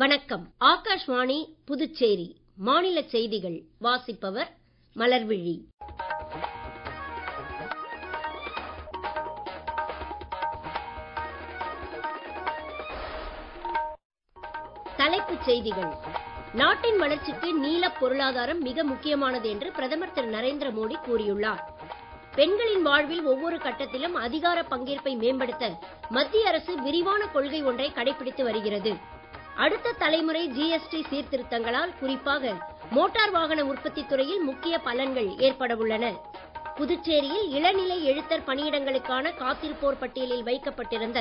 வணக்கம் ஆகாஷ்வாணி புதுச்சேரி மாநில செய்திகள் வாசிப்பவர் மலர்விழி தலைப்புச் செய்திகள் நாட்டின் வளர்ச்சிக்கு நீலப் பொருளாதாரம் மிக முக்கியமானது என்று பிரதமர் திரு நரேந்திர மோடி கூறியுள்ளார் பெண்களின் வாழ்வில் ஒவ்வொரு கட்டத்திலும் அதிகார பங்கேற்பை மேம்படுத்த மத்திய அரசு விரிவான கொள்கை ஒன்றை கடைபிடித்து வருகிறது அடுத்த தலைமுறை ஜிஎஸ்டி சீர்திருத்தங்களால் குறிப்பாக மோட்டார் வாகன உற்பத்தி துறையில் முக்கிய பலன்கள் ஏற்பட உள்ளன புதுச்சேரியில் இளநிலை எழுத்தர் பணியிடங்களுக்கான காத்திருப்போர் பட்டியலில் வைக்கப்பட்டிருந்த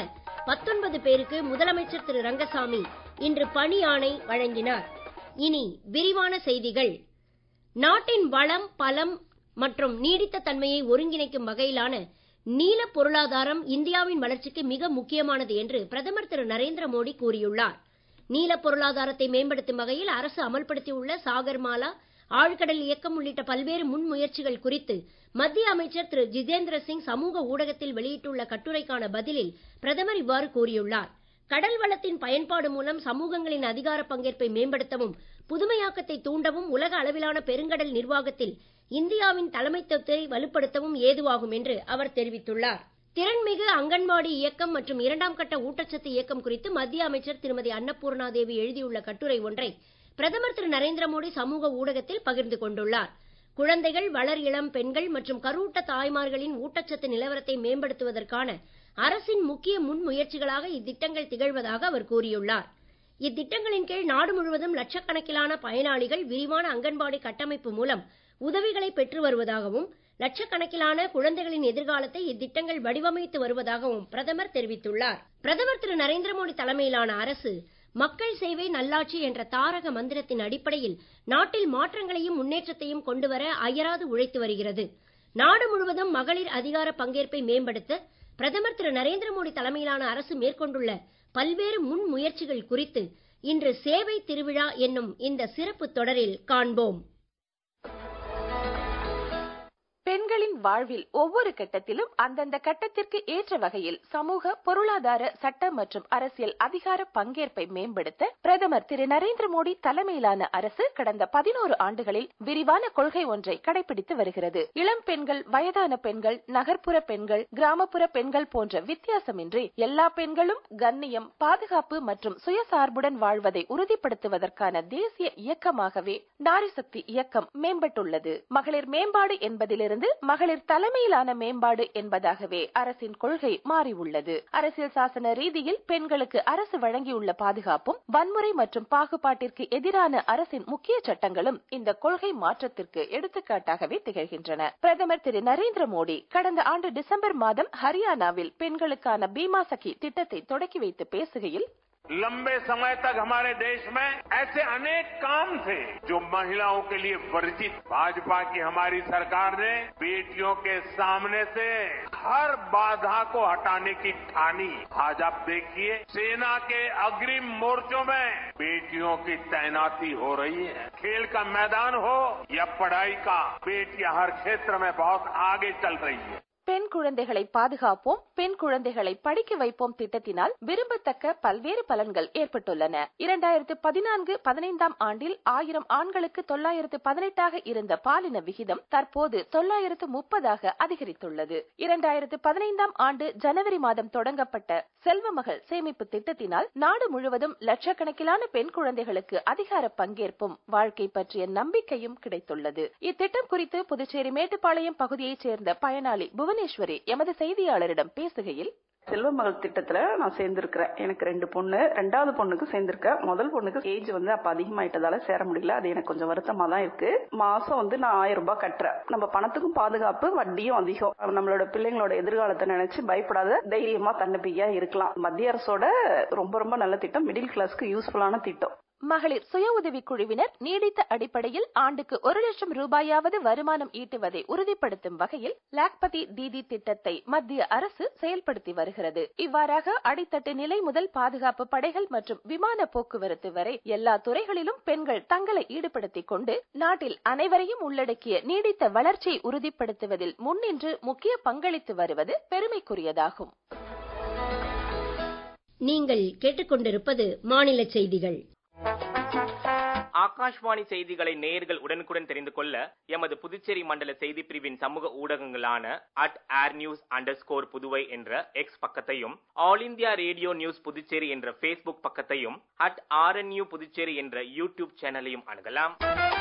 19 பேருக்கு முதலமைச்சர் திரு ரங்கசாமி இன்று பணி ஆணை வழங்கினார் இனி விரிவான செய்திகள் நாட்டின் வளம் பலம் மற்றும் நீடித்த தன்மையை ஒருங்கிணைக்கும் வகையிலான நீல பொருளாதாரம் இந்தியாவின் வளர்ச்சிக்கு மிக முக்கியமானது என்று பிரதமர் திரு நரேந்திர மோடி கூறியுள்ளார் நீல பொருளாதாரத்தை மேம்படுத்தும் வகையில் அரசு அமல்படுத்தியுள்ள சாகர்மாலா ஆழ்கடல் இயக்கம் உள்ளிட்ட பல்வேறு முன்முயற்சிகள் குறித்து மத்திய அமைச்சர் திரு ஜிதேந்திர சிங் சமூக ஊடகத்தில் வெளியிட்டுள்ள கட்டுரைக்கான பதிலில் பிரதமர் இவ்வாறு கூறியுள்ளார் கடல் வளத்தின் பயன்பாடு மூலம் சமூகங்களின் அதிகார பங்கேற்பை மேம்படுத்தவும் புதுமையாக்கத்தை தூண்டவும் உலக அளவிலான பெருங்கடல் நிர்வாகத்தில் இந்தியாவின் தலைமைத்துவத்தை வலுப்படுத்தவும் ஏதுவாகும் என்று அவர் தெரிவித்துள்ளார் திறன்மிகு அங்கன்வாடி இயக்கம் மற்றும் இரண்டாம் கட்ட ஊட்டச்சத்து இயக்கம் குறித்து மத்திய அமைச்சர் திருமதி அன்னபூர்ணா தேவி எழுதியுள்ள கட்டுரை ஒன்றை பிரதமர் திரு நரேந்திர மோடி சமூக ஊடகத்தில் பகிர்ந்து கொண்டுள்ளார் குழந்தைகள் வளர் இளம் பெண்கள் மற்றும் கருவுட்ட தாய்மார்களின் ஊட்டச்சத்து நிலவரத்தை மேம்படுத்துவதற்கான அரசின் முக்கிய முன்முயற்சிகளாக இத்திட்டங்கள் திகழ்வதாக அவர் கூறியுள்ளார் இத்திட்டங்களின் கீழ் நாடு முழுவதும் லட்சக்கணக்கிலான பயனாளிகள் விரிவான அங்கன்வாடி கட்டமைப்பு மூலம் உதவிகளை பெற்று வருவதாகவும் லட்சக்கணக்கிலான குழந்தைகளின் எதிர்காலத்தை இத்திட்டங்கள் வடிவமைத்து வருவதாகவும் பிரதமர் தெரிவித்துள்ளார் பிரதமர் திரு நரேந்திர மோடி தலைமையிலான அரசு மக்கள் சேவை நல்லாட்சி என்ற தாரக மந்திரத்தின் அடிப்படையில் நாட்டில் மாற்றங்களையும் முன்னேற்றத்தையும் கொண்டுவர அயராது உழைத்து வருகிறது நாடு முழுவதும் மகளிர் அதிகார பங்கேற்பை மேம்படுத்த பிரதமர் திரு நரேந்திர மோடி தலைமையிலான அரசு மேற்கொண்டுள்ள பல்வேறு முன் முயற்சிகள் குறித்து இன்று சேவை திருவிழா என்னும் இந்த சிறப்பு தொடரில் காண்போம் பெண்களின் வாழ்வில் ஒவ்வொரு கட்டத்திலும் அந்தந்த கட்டத்திற்கு ஏற்ற வகையில் சமூக பொருளாதார சட்ட மற்றும் அரசியல் அதிகார பங்கேற்பை மேம்படுத்த பிரதமர் திரு நரேந்திர மோடி தலைமையிலான அரசு கடந்த பதினோரு ஆண்டுகளில் விரிவான கொள்கை ஒன்றை கடைபிடித்து வருகிறது இளம் பெண்கள் வயதான பெண்கள் நகர்ப்புற பெண்கள் கிராமப்புற பெண்கள் போன்ற வித்தியாசமின்றி எல்லா பெண்களும் கண்ணியம் பாதுகாப்பு மற்றும் சுயசார்புடன் வாழ்வதை உறுதிப்படுத்துவதற்கான தேசிய இயக்கமாகவே நாரிசக்தி இயக்கம் மேம்பட்டுள்ளது மகளிர் மேம்பாடு என்பதிலிருந்து இருந்து மகளிர் தலைமையிலான மேம்பாடு என்பதாகவே அரசின் கொள்கை மாறியுள்ளது அரசியல் சாசன ரீதியில் பெண்களுக்கு அரசு வழங்கியுள்ள பாதுகாப்பும் வன்முறை மற்றும் பாகுபாட்டிற்கு எதிரான அரசின் முக்கிய சட்டங்களும் இந்த கொள்கை மாற்றத்திற்கு எடுத்துக்காட்டாகவே திகழ்கின்றன பிரதமர் திரு நரேந்திர மோடி கடந்த ஆண்டு டிசம்பர் மாதம் ஹரியானாவில் பெண்களுக்கான பீமா சகி திட்டத்தை தொடக்கி வைத்து பேசுகையில் लंबे समय तक हमारे देश में ऐसे अनेक काम थे जो महिलाओं के लिए वर्जित भाजपा की हमारी सरकार ने बेटियों के सामने से हर बाधा को हटाने की ठानी आज आप देखिए सेना के अग्रिम मोर्चों में बेटियों की तैनाती हो रही है खेल का मैदान हो या पढ़ाई का बेटियां हर क्षेत्र में बहुत आगे चल रही है பெண் குழந்தைகளை பாதுகாப்போம் பெண் குழந்தைகளை படிக்க வைப்போம் திட்டத்தினால் விரும்பத்தக்க பல்வேறு பலன்கள் ஏற்பட்டுள்ளன இரண்டாயிரத்து பதினான்கு பதினைந்தாம் ஆண்டில் ஆயிரம் ஆண்களுக்கு தொள்ளாயிரத்து பதினெட்டாக இருந்த பாலின விகிதம் தற்போது தொள்ளாயிரத்து முப்பதாக அதிகரித்துள்ளது இரண்டாயிரத்து பதினைந்தாம் ஆண்டு ஜனவரி மாதம் தொடங்கப்பட்ட செல்வமகள் சேமிப்பு திட்டத்தினால் நாடு முழுவதும் லட்சக்கணக்கிலான பெண் குழந்தைகளுக்கு அதிகார பங்கேற்பும் வாழ்க்கை பற்றிய நம்பிக்கையும் கிடைத்துள்ளது இத்திட்டம் குறித்து புதுச்சேரி மேட்டுப்பாளையம் பகுதியைச் சேர்ந்த பயனாளி புவனேஸ்வரி எமது செய்தியாளரிடம் பேசுகையில் செல்வ மகள் திட்டத்துல நான் சேர்ந்திருக்கிறேன் எனக்கு ரெண்டு பொண்ணு ரெண்டாவது பொண்ணுக்கு சேர்ந்திருக்கேன் முதல் பொண்ணுக்கு ஏஜ் வந்து அப்ப அதிகமாயிட்டதால சேர முடியல அது எனக்கு கொஞ்சம் வருத்தமா தான் இருக்கு மாசம் வந்து நான் ஆயிரம் ரூபாய் கட்டுறேன் நம்ம பணத்துக்கும் பாதுகாப்பு வட்டியும் அதிகம் நம்மளோட பிள்ளைங்களோட எதிர்காலத்தை நினைச்சு பயப்படாத தைரியமா தன்னம்பிக்கையா இருக்கலாம் மத்திய அரசோட ரொம்ப ரொம்ப நல்ல திட்டம் மிடில் கிளாஸ்க்கு யூஸ்ஃபுல்லான திட்டம் மகளிர் சுய உதவி குழுவினர் நீடித்த அடிப்படையில் ஆண்டுக்கு ஒரு லட்சம் ரூபாயாவது வருமானம் ஈட்டுவதை உறுதிப்படுத்தும் வகையில் லாக்பதி தீதி திட்டத்தை மத்திய அரசு செயல்படுத்தி வருகிறது இவ்வாறாக அடித்தட்டு நிலை முதல் பாதுகாப்பு படைகள் மற்றும் விமான போக்குவரத்து வரை எல்லா துறைகளிலும் பெண்கள் தங்களை ஈடுபடுத்திக் கொண்டு நாட்டில் அனைவரையும் உள்ளடக்கிய நீடித்த வளர்ச்சியை உறுதிப்படுத்துவதில் முன்னின்று முக்கிய பங்களித்து வருவது பெருமைக்குரியதாகும் நீங்கள் கேட்டுக்கொண்டிருப்பது மாநில செய்திகள் ஆகாஷ்வாணி செய்திகளை நேயர்கள் உடனுக்குடன் தெரிந்து கொள்ள எமது புதுச்சேரி மண்டல செய்தி பிரிவின் சமூக ஊடகங்களான at air news under Puduvai என்ற எக்ஸ் பக்கத்தையும் all India radio news Puducherry என்ற ஃபேஸ்புக் பக்கத்தையும் அட் ஆர்என்யூ புதுச்சேரி என்ற யூடியூப் சேனலையும் அணுகலாம்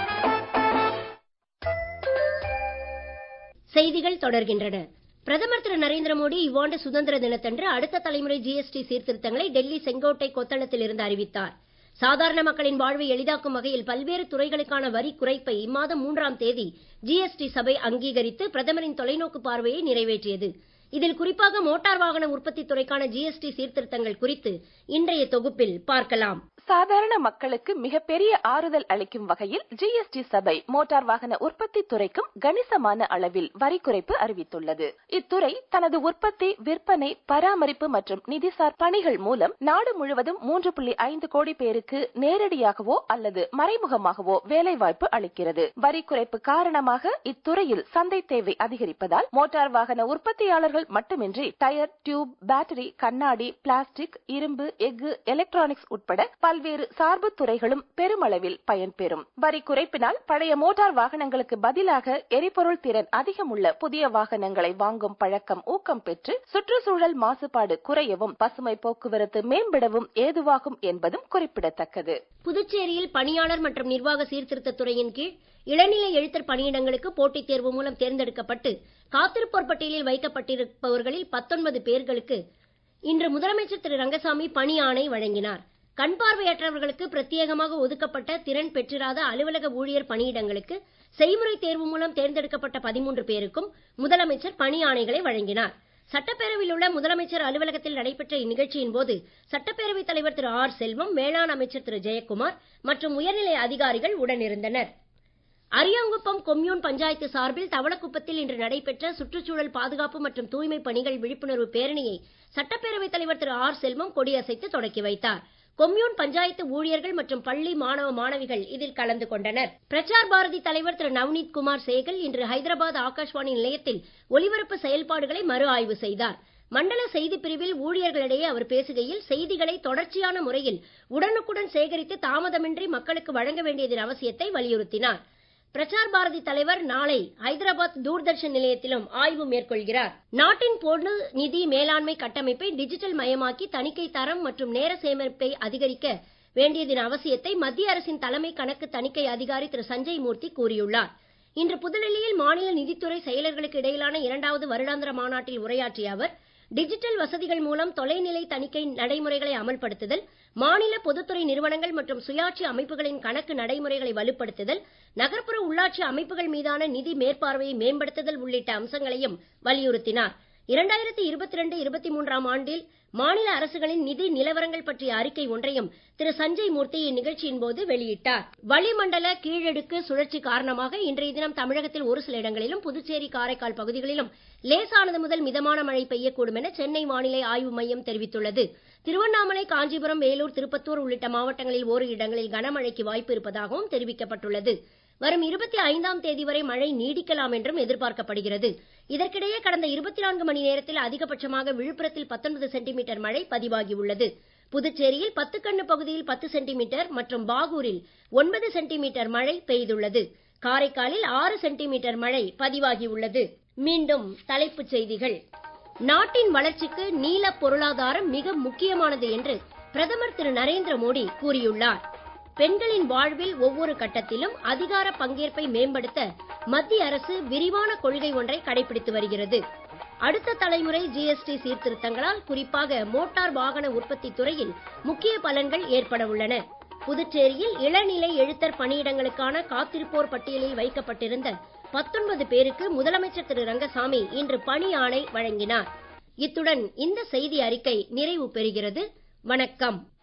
செய்திகள் தொடர்கின்றன பிரதமர் திரு நரேந்திர மோடி இவ்வாண்டு சுதந்திர தினத்தன்று அடுத்த தலைமுறை ஜிஎஸ்டி சீர்திருத்தங்களை டெல்லி செங்கோட்டை கொத்தளத்தில் இருந்து அறிவித்தார் சாதாரண மக்களின் வாழ்வை எளிதாக்கும் வகையில் பல்வேறு துறைகளுக்கான வரி குறைப்பை இம்மாதம் மூன்றாம் தேதி ஜிஎஸ்டி சபை அங்கீகரித்து பிரதமரின் தொலைநோக்கு பார்வையை நிறைவேற்றியது இதில் குறிப்பாக மோட்டார் வாகன உற்பத்தி துறைக்கான ஜிஎஸ்டி சீர்திருத்தங்கள் குறித்து இன்றைய தொகுப்பில் பார்க்கலாம் சாதாரண மக்களுக்கு மிகப்பெரிய ஆறுதல் அளிக்கும் வகையில் ஜிஎஸ்டி சபை மோட்டார் வாகன உற்பத்தி துறைக்கும் கணிசமான அளவில் வரி குறைப்பு அறிவித்துள்ளது இத்துறை தனது உற்பத்தி விற்பனை பராமரிப்பு மற்றும் நிதிசார் பணிகள் மூலம் நாடு முழுவதும் மூன்று புள்ளி ஐந்து கோடி பேருக்கு நேரடியாகவோ அல்லது மறைமுகமாகவோ வேலைவாய்ப்பு அளிக்கிறது வரி குறைப்பு காரணமாக இத்துறையில் சந்தை தேவை அதிகரிப்பதால் மோட்டார் வாகன உற்பத்தியாளர்கள் மட்டுமின்றி டயர் டியூப் பேட்டரி கண்ணாடி பிளாஸ்டிக் இரும்பு எஃகு எலக்ட்ரானிக்ஸ் உட்பட பல்வேறு சார்பு துறைகளும் பெருமளவில் பயன்பெறும் வரி குறைப்பினால் பழைய மோட்டார் வாகனங்களுக்கு பதிலாக எரிபொருள் திறன் அதிகமுள்ள புதிய வாகனங்களை வாங்கும் பழக்கம் ஊக்கம் பெற்று சுற்றுச்சூழல் மாசுபாடு குறையவும் பசுமை போக்குவரத்து மேம்படவும் ஏதுவாகும் என்பதும் குறிப்பிடத்தக்கது புதுச்சேரியில் பணியாளர் மற்றும் நிர்வாக சீர்திருத்த துறையின் கீழ் இளநிலை எழுத்தர் பணியிடங்களுக்கு போட்டித் தேர்வு மூலம் தேர்ந்தெடுக்கப்பட்டு காத்திருப்போர் பட்டியலில் வைக்கப்பட்டிருப்பவர்களில் பத்தொன்பது பேர்களுக்கு இன்று முதலமைச்சர் திரு ரங்கசாமி பணி ஆணை வழங்கினார் கண் பார்வையற்றவர்களுக்கு பிரத்யேகமாக ஒதுக்கப்பட்ட திறன் பெற்றிராத அலுவலக ஊழியர் பணியிடங்களுக்கு செய்முறை தேர்வு மூலம் தேர்ந்தெடுக்கப்பட்ட பதிமூன்று பேருக்கும் முதலமைச்சர் பணி ஆணைகளை வழங்கினார் சட்டப்பேரவையில் உள்ள முதலமைச்சர் அலுவலகத்தில் நடைபெற்ற இந்நிகழ்ச்சியின் போது சட்டப்பேரவைத் தலைவர் திரு ஆர் செல்வம் வேளாண் அமைச்சர் திரு ஜெயக்குமார் மற்றும் உயர்நிலை அதிகாரிகள் உடனிருந்தனர் அரியாங்குப்பம் கொம்யூன் பஞ்சாயத்து சார்பில் தவளக்குப்பத்தில் இன்று நடைபெற்ற சுற்றுச்சூழல் பாதுகாப்பு மற்றும் தூய்மை பணிகள் விழிப்புணர்வு பேரணியை சட்டப்பேரவைத் தலைவர் திரு ஆர் செல்வம் கொடியசைத்து தொடக்கி வைத்தார் கொம்யூன் பஞ்சாயத்து ஊழியர்கள் மற்றும் பள்ளி மாணவ மாணவிகள் இதில் கலந்து கொண்டனர் பிரச்சார் பாரதி தலைவர் திரு நவ்னீத் குமார் சேகல் இன்று ஹைதராபாத் ஆகாஷ்வாணி நிலையத்தில் ஒலிபரப்பு செயல்பாடுகளை மறு ஆய்வு செய்தார் மண்டல செய்திப் பிரிவில் ஊழியர்களிடையே அவர் பேசுகையில் செய்திகளை தொடர்ச்சியான முறையில் உடனுக்குடன் சேகரித்து தாமதமின்றி மக்களுக்கு வழங்க வேண்டியதன் அவசியத்தை வலியுறுத்தினார் பிரச்சார் பாரதி தலைவர் நாளை ஹைதராபாத் தூர்தர்ஷன் நிலையத்திலும் ஆய்வு மேற்கொள்கிறார் நாட்டின் பொது நிதி மேலாண்மை கட்டமைப்பை டிஜிட்டல் மயமாக்கி தணிக்கை தரம் மற்றும் நேர சேமிப்பை அதிகரிக்க வேண்டியதன் அவசியத்தை மத்திய அரசின் தலைமை கணக்கு தணிக்கை அதிகாரி திரு சஞ்சய் மூர்த்தி கூறியுள்ளார் இன்று புதுடெல்லியில் மாநில நிதித்துறை செயலர்களுக்கு இடையிலான இரண்டாவது வருடாந்திர மாநாட்டில் உரையாற்றிய அவர் டிஜிட்டல் வசதிகள் மூலம் தொலைநிலை தணிக்கை நடைமுறைகளை அமல்படுத்துதல் மாநில பொதுத்துறை நிறுவனங்கள் மற்றும் சுயாட்சி அமைப்புகளின் கணக்கு நடைமுறைகளை வலுப்படுத்துதல் நகர்ப்புற உள்ளாட்சி அமைப்புகள் மீதான நிதி மேற்பார்வையை மேம்படுத்துதல் உள்ளிட்ட அம்சங்களையும் வலியுறுத்தினார் இரண்டாயிரத்தி இருபத்தி ரெண்டு இருபத்தி மூன்றாம் ஆண்டில் மாநில அரசுகளின் நிதி நிலவரங்கள் பற்றிய அறிக்கை ஒன்றையும் திரு சஞ்சய் மூர்த்தி இந்நிகழ்ச்சியின் போது வெளியிட்டார் வளிமண்டல கீழடுக்கு சுழற்சி காரணமாக இன்றைய தினம் தமிழகத்தில் ஒரு சில இடங்களிலும் புதுச்சேரி காரைக்கால் பகுதிகளிலும் லேசானது முதல் மிதமான மழை பெய்யக்கூடும் என சென்னை வானிலை ஆய்வு மையம் தெரிவித்துள்ளது திருவண்ணாமலை காஞ்சிபுரம் வேலூர் திருப்பத்தூர் உள்ளிட்ட மாவட்டங்களில் ஓரு இடங்களில் கனமழைக்கு வாய்ப்பு இருப்பதாகவும் தெரிவிக்கப்பட்டுள்ளது வரும் இருபத்தி ஐந்தாம் தேதி வரை மழை நீடிக்கலாம் என்றும் எதிர்பார்க்கப்படுகிறது இதற்கிடையே கடந்த இருபத்தி நான்கு மணி நேரத்தில் அதிகபட்சமாக விழுப்புரத்தில் பத்தொன்பது சென்டிமீட்டர் மழை பதிவாகியுள்ளது புதுச்சேரியில் பத்துக்கண்ணு பகுதியில் பத்து சென்டிமீட்டர் மற்றும் பாகூரில் ஒன்பது சென்டிமீட்டர் மழை பெய்துள்ளது காரைக்காலில் ஆறு சென்டிமீட்டர் மழை பதிவாகியுள்ளது மீண்டும் தலைப்புச் செய்திகள் நாட்டின் வளர்ச்சிக்கு நீல பொருளாதாரம் மிக முக்கியமானது என்று பிரதமர் திரு நரேந்திர மோடி கூறியுள்ளார் பெண்களின் வாழ்வில் ஒவ்வொரு கட்டத்திலும் அதிகார பங்கேற்பை மேம்படுத்த மத்திய அரசு விரிவான கொள்கை ஒன்றை கடைபிடித்து வருகிறது அடுத்த தலைமுறை ஜிஎஸ்டி சீர்திருத்தங்களால் குறிப்பாக மோட்டார் வாகன உற்பத்தி துறையில் முக்கிய பலன்கள் ஏற்பட உள்ளன புதுச்சேரியில் இளநிலை எழுத்தர் பணியிடங்களுக்கான காத்திருப்போர் பட்டியலில் வைக்கப்பட்டிருந்த பத்தொன்பது பேருக்கு முதலமைச்சர் திரு ரங்கசாமி இன்று பணி ஆணை வழங்கினார் இத்துடன் இந்த செய்தி அறிக்கை நிறைவு பெறுகிறது வணக்கம்